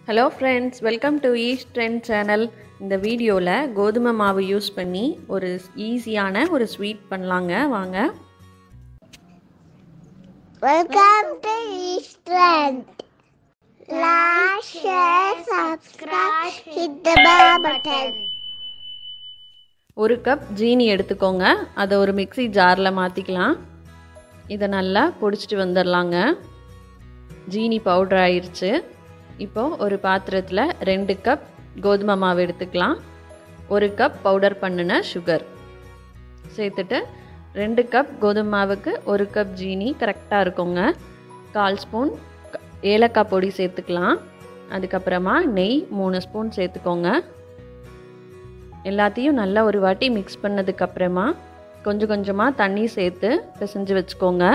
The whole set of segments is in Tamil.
Hello friends welcome to east trend channel இந்த வீடியோவில் கோதுமை மாவு யூஸ் பண்ணி ஒரு ஈஸியான ஒரு ஸ்வீட் பண்ணலாங்க வாங்க Welcome to East Trend. Like, share, subscribe, hit the bell button. ஒரு கப் ஜீனி எடுத்துக்கோங்க அதை ஒரு மிக்ஸி ஜாரில் மாற்றிக்கலாம் இதை நல்லா பொடிச்சிட்டு வந்துடலாங்க ஜீனி பவுடர் ஆயிடுச்சு இப்போது ஒரு பாத்திரத்தில் ரெண்டு கப் கோதுமை மாவு எடுத்துக்கலாம் ஒரு கப் பவுடர் பண்ணின சுகர் சேர்த்துட்டு ரெண்டு கப் கோதுமை மாவுக்கு ஒரு கப் ஜீனி கரெக்டாக இருக்குங்க கால் ஸ்பூன் க- ஏலக்காய் பொடி சேர்த்துக்கலாம் அதுக்கப்புறமா நெய் மூணு ஸ்பூன் சேர்த்துக்கோங்க எல்லாத்தையும் நல்லா ஒரு வாட்டி மிக்ஸ் பண்ணதுக்கப்புறமா கொஞ்சம் கொஞ்சமாக தண்ணி சேர்த்து பிசைஞ்சு வச்சுக்கோங்க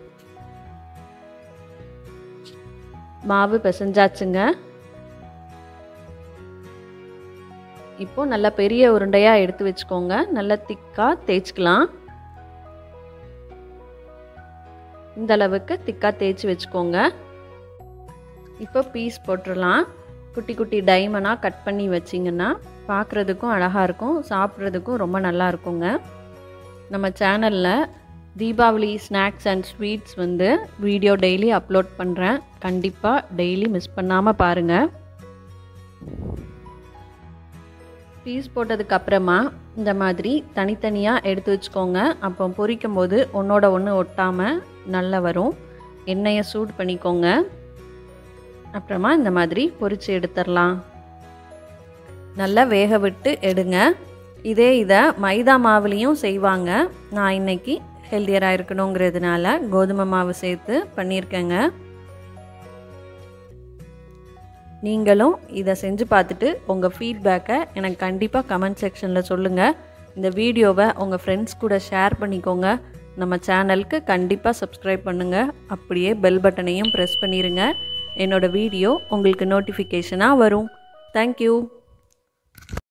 மாவு பிசைஞ்சாச்சுங்க இப்போ நல்லா பெரிய உருண்டையாக எடுத்து வச்சுக்கோங்க நல்லா திக்காக தேய்ச்சிக்கலாம் இந்த அளவுக்கு திக்காக தேய்ச்சி வச்சுக்கோங்க இப்போ பீஸ் போட்டுடலாம் குட்டி குட்டி டைமண்டாக கட் பண்ணி வச்சிங்கன்னா பார்க்குறதுக்கும் அழகாக இருக்கும் சாப்பிட்றதுக்கும் ரொம்ப நல்லா இருக்குங்க நம்ம சேனலில் தீபாவளி ஸ்நாக்ஸ் அண்ட் ஸ்வீட்ஸ் வந்து வீடியோ டெய்லி அப்லோட் பண்ணுறேன் கண்டிப்பாக டெய்லி மிஸ் பண்ணாமல் பாருங்கள் பீஸ் போட்டதுக்கு அப்புறமா இந்த மாதிரி தனித்தனியாக எடுத்து வச்சுக்கோங்க அப்போ பொரிக்கும் போது ஒன்றோட ஒன்று ஒட்டாமல் நல்லா வரும் எண்ணெயை சூடு பண்ணிக்கோங்க அப்புறமா இந்த மாதிரி பொரிச்சு எடுத்துடலாம் நல்லா வேக விட்டு எடுங்க இதே இதை மைதா மாவுலேயும் செய்வாங்க நான் இன்னைக்கு ஹெல்த்தியராக இருக்கணுங்கிறதுனால கோதுமை மாவு சேர்த்து பண்ணியிருக்கேங்க நீங்களும் இதை செஞ்சு பார்த்துட்டு உங்கள் ஃபீட்பேக்கை எனக்கு கண்டிப்பாக கமெண்ட் செக்ஷனில் சொல்லுங்கள் இந்த வீடியோவை உங்கள் ஃப்ரெண்ட்ஸ் கூட ஷேர் பண்ணிக்கோங்க நம்ம சேனலுக்கு கண்டிப்பாக சப்ஸ்கிரைப் பண்ணுங்கள் அப்படியே பெல் பட்டனையும் ப்ரெஸ் பண்ணிடுங்க என்னோடய வீடியோ உங்களுக்கு நோட்டிஃபிகேஷனாக வரும் தேங்க்யூ